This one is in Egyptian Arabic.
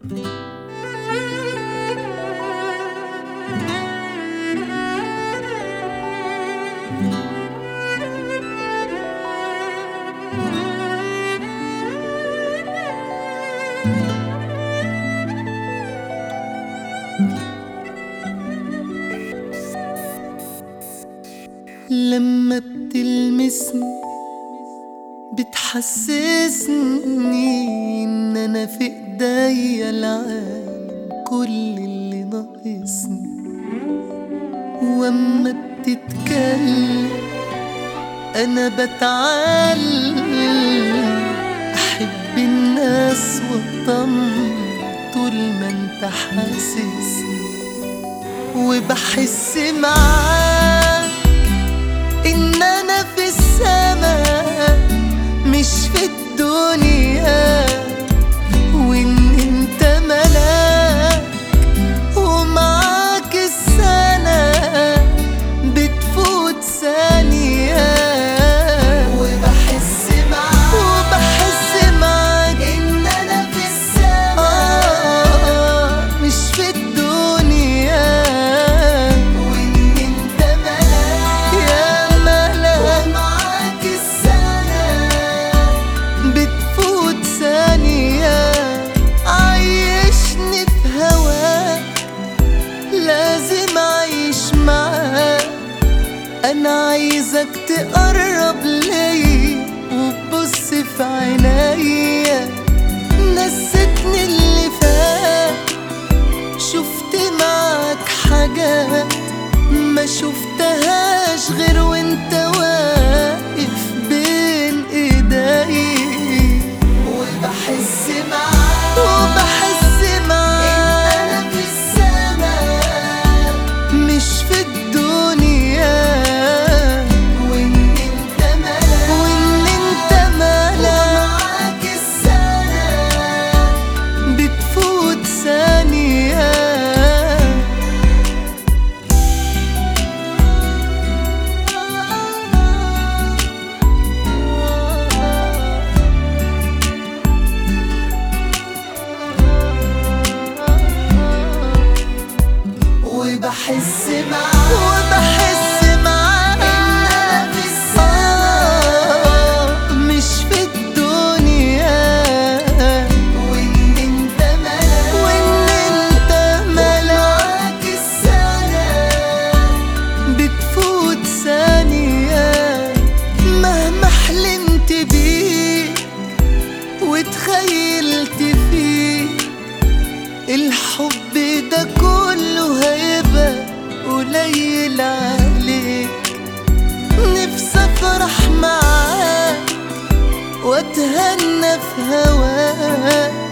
لما بتلمسني بتحسسني ان انا في ايديا العالم كل اللي ناقصني واما بتتكلم انا بتعلم احب الناس واطمن طول ما انت حاسسني وبحس معاك ان انا في السماء مش في الدنيا وان انت ملاك ومعاك السنة بتفوت ثانية وبحس معاك وبحس معاك ان انا في السماء مش في الدنيا وان انت ملاك يا ملاك ومعاك السنة بتفوت ثانية عيشني في هواك لازم أعيش معاك أنا عايزك تقرب ليا وتبص في عينيا نستني اللي فات شفت معاك حاجات ما شفتهاش غير وانت واقف بين ايدي وبحس معاك وبحس معاك انا في السماء مش في الدنيا وان انت ملاك وان انت ملاك ومعاك السنة بتفوت ثانية وبحس معاك وبحس معاك ان انا في السماء مش في الدنيا وان انت ملاك وان انت ملاك السنة بتفوت ثانية مهما حلمت بيك وتخيلت فيك الحب ده كله هيبقى قليل عليك نفسي افرح معاك واتهنى في هواك